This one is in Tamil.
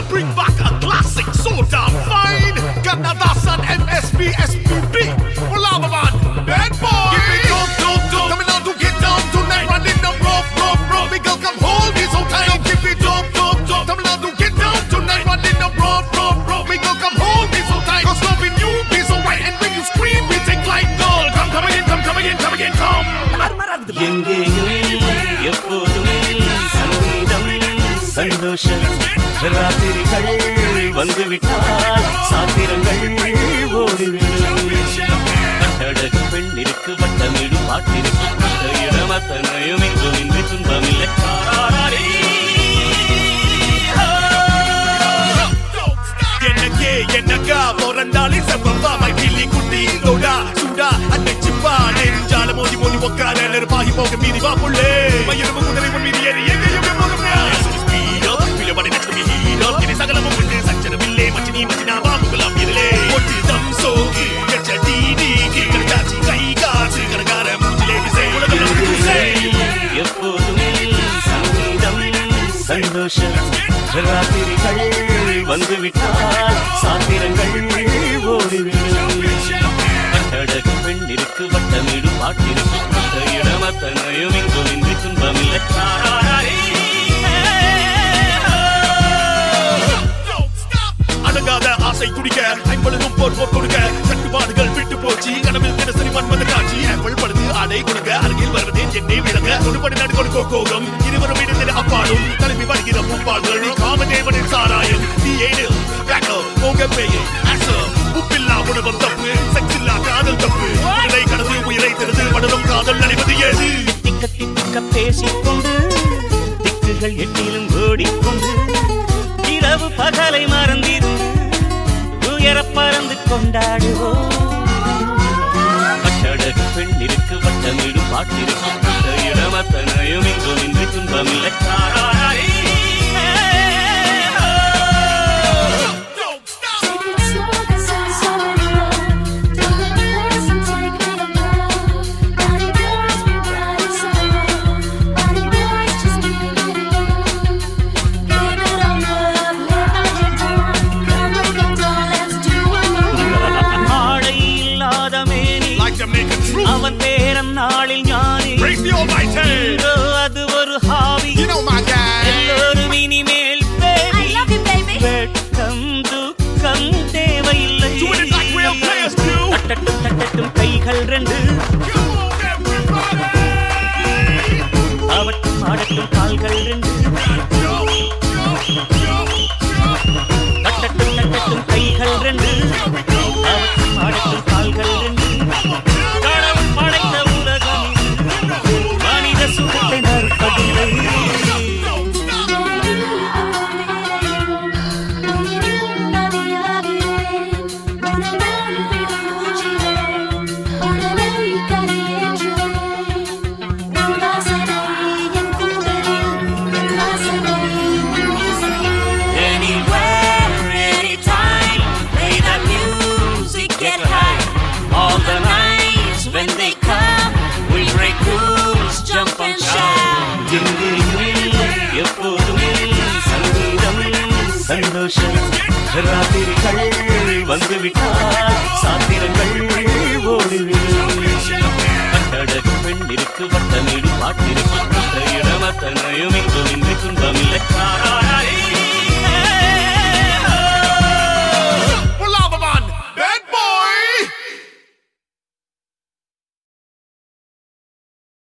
bring back a classic so damn fine. Kannadasan, MSP, SPB. Lava man, bad boy. Give me dope, dope, dope. Coming on to get down tonight. Running the rough, rough, rough. Big girl, come hold me so tight. Now give me dope, dope, dope. Coming on to get down tonight. Running the rough, rough, rough. Big girl, come hold me so tight. Cause loving you be so right. And when you scream, we take like gold. Come, come again, come, come again, come again, come. எங்கேயும் எப்போதும் சங்கீதம் சந்தோஷம் ராத்திரிகள் வந்துவிட்டால் சாத்திரங்கள் ஓடிவிடும் கட்டழகு பெண்ணிற்கு வட்டமிடு பாட்டிற்கு பட்ட இடமத்தனையும் எங்கும் இன்றி துன்பமில்லை தாராரே. எனக்கு என்னக்கா பிறந்தாலே செவ்வா மைக்கிலி குட்டி தோடா சூடா அன்னைச்சிப்பா நெஞ்சால மோதி மோதி உக்கார நெருப்பாகி போக மீறி வா புள்ளே மயிரும் குதிரை முன் மீறி ஏறி எங்கேயும் எப்போதும் சகலமும் உண்டு சச்சரம் இல்லை மச்சினி மச்சினா பாம்புகளாம் இருளே ஒட்டு தம் சோகு கச்சடி நீக்கி கடைக்காட்சி கை காசு கணக்கார மூஞ்சிலே விசை உலகம் நமக்கு விசை எப்போதும் சங்கீதம் சந்தோஷம் ராத்திரிகள் வந்துவிட்டால் சாத்திரங்கள் ஓடிவிடும் கட்டழகு பெண்ணிற்கு வட்டமிடு பாட்டிற்கு பட்ட இடமத்தனையும் எங்கும் இன்றி துன்பமில்லை தாராரே. அடங்காத ஆசை துடிக்க ஐம்பொழுதும் போர் போர் கொடுக்க கட்டுப்பாடுகள் விட்டு போச்சு கனவில் தினசரி மன்மத காட்சி ஆப்பிள் பழுது ஆடை கொடுக்க அருகில் வருவதே என்னை விளங்க கொடுபடி நடு கொடுக்கோ கோகம் இருவரும் இணைந்து அப்பாடும் தலைவி வருகிற பூப்பாள்கள் காமதேவனின் சாராயம் நீ ஏடு பேக்கோ போக பேயே ஆசோ உப்பில்லா உணவம் தப்பு செக்ஸில்லா காதல் தப்பு உடலை கடந்து உயிரை திறந்து படலும் காதல் நடைவது ஏது திக்க திக்க பேசிக்கொண்டு திக்குகள் எட்டிலும் ஓடிக்கொண்டு இரவு பகலை மறந்திருந்து உயர பறந்து கொண்டாடுவோம் கட்டழகு பெண்ணிற்கு வட்டமிடு பாட்டிற்கு பட்ட இடமத்தனையும் எங்கும் இன்றி துன்பமில்லை தாராரே. Don't stop. Take it slow, 'cause I'm so in love. Don't let me listen, take me above. Body girls, we ride it slow. Body boys, just give it love. Give it all love, let all your time. Come on, come on, let's do it more. ஆடை இல்லாத மேனி Like to make it true. அவன் பேரன் நாளில் ஞானி Praise the Almighty. இன்றோ அது ஒரு ஹாவி You know my guy. எல்லோரும் இனிமேல் I baby love you, baby. வெட்கம் துக்கம் தேவையில்லை Doing it like real players do. தட்டட்டும் தட்டட்டும் கைகள் ரெண்டு Come on, everybody. அவட்டும் ஆடட்டும் கால்கள் ரெண்டு Yo, yo, yo, yo. தட்டட்டும் தட்டட்டும் கைகள் ரெண்டு அவட்டும் ஆடட்டும் கால்கள் ரெண்டு கடவுள் படைத்த உலகம் இது. மனித சுகத்தை மறுப்பதில்லை Anywhere, anytime, play that music, get high. All the nights when they come, we break rules, jump and shout. எங்கேயும் எப்போதும் சங்கீதம் சந்தோஷம் ராத்திரிகள் வந்துவிட்டால் சாத்திரங்கள் ஓடிவிடும் கட்டழகு பெண்ணிற்கு வட்டமிடு பாட்டிற்கு பட்ட இடமத்தனையும் எங்கும் இன்றி துன்பம்